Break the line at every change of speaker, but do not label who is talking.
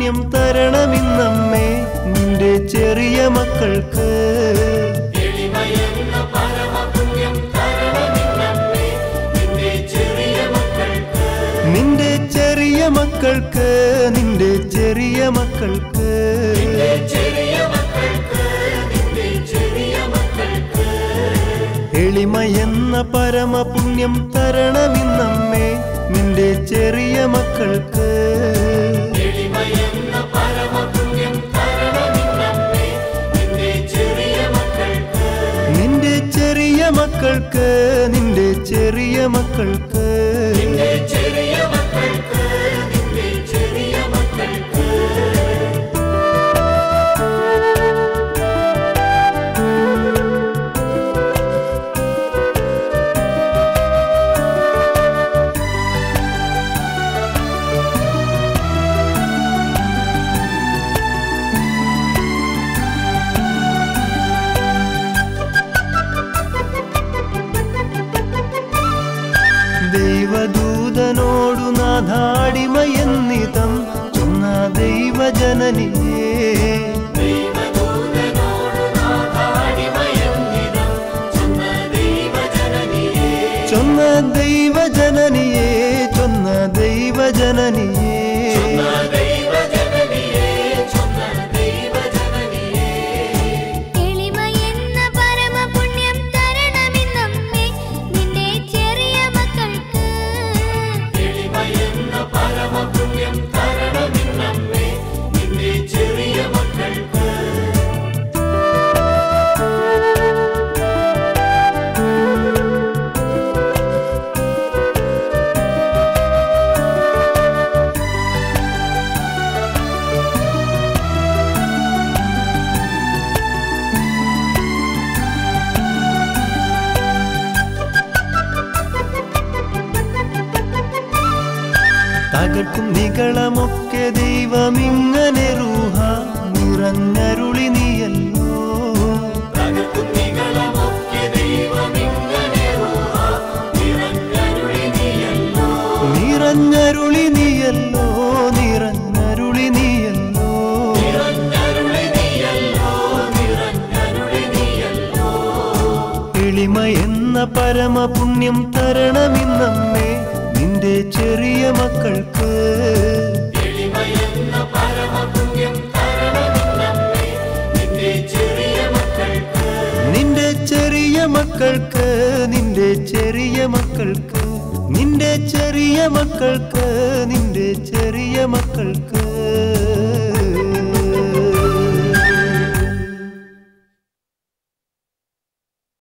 പരമപുണ്യം തരണമിന്നമ്മേ നിന്റെ ചെറിയ മക്കൾക്ക്
എളിമയെന്ന പരമപുണ്യം തരണമിന്നമ്മേ നിന്റെ ചെറിയ മക്കൾക്ക്
നിന്റെ ചെറിയ മക്കൾക്ക് നിന്റെ ചെറിയ മക്കൾക്ക്
നിന്റെ ചെറിയ മക്കൾക്ക് നിന്റെ ചെറിയ മക്കൾക്ക്
എളിമയെന്ന പരമപുണ്യം തരണമിന്നമ്മേ നിന്റെ ചെറിയ മക്കൾക്ക്
എളിമയെന്ന പരമപുണ്യം തരണമിന്നമ്മേ നിന്റെ ചെറിയ മക്കൾക്ക്
നിന്റെ ചെറിയ മക്കൾക്ക് നിന്റെ ചെറിയ മക്കൾക്ക്
നിന്റെ ചെറിയ മക്കൾക്ക് നിന്റെ ചെറിയ മക്കൾക്ക്
ദൈവദൂതനോടു നാഥാടിമയെന്നിതം ചൊന്ന ദൈവജനനിയേ
ദൈവദൂതനോടു നാഥാടിമയെന്നിതം ചൊന്ന ദൈവജനനിയേ
ചൊന്ന ദൈവജനനിയേ ചൊന്ന ദൈവജനനിയേ
ചൊന്ന ദൈവജനനിയേ ചൊന്ന ദൈവജനനിയേ
എളിമയെന്ന പരമപുണ്യം തരണമിന്നമ്മേ നിന്റെ ചെറിയ മക്കൾക്ക്
എളിമയെന്ന പരമപുണ്യം തരണമിന്നമ്മേ നിന്റെ ചെറിയ മക്കൾക്ക്
തകർക്കും നികളമൊക്കെ ദൈവമിങ്ങനെ റൂഹ നിറഞ്ഞരുളി നീയല്ലോ
തകർക്കും നികളമൊക്കെ ദൈവമിങ്ങനെ റൂഹ നിറഞ്ഞരുളി നീയല്ലോ
നിറഞ്ഞരുളി നീയല്ലോ നിറഞ്ഞരുളി നീയല്ലോ
നിറഞ്ഞരുളി നീയല്ലോ നിറഞ്ഞരുളി നീയല്ലോ
എളിമ എന്ന പരമപുണ്യം തരണമിന്നമ്മേ നിന്റെ ചെറിയ മക്കൾക്ക്
എളിമയെന്ന പരമപുണ്യം തരണമിന്നമ്മേ നിന്റെ ചെറിയ മക്കൾക്ക്
നിന്റെ ചെറിയ മക്കൾക്ക് നിന്റെ ചെറിയ മക്കൾക്ക് നിന്റെ ചെറിയ മക്കൾക്ക് നിന്റെ ചെറിയ മക്കൾക്ക്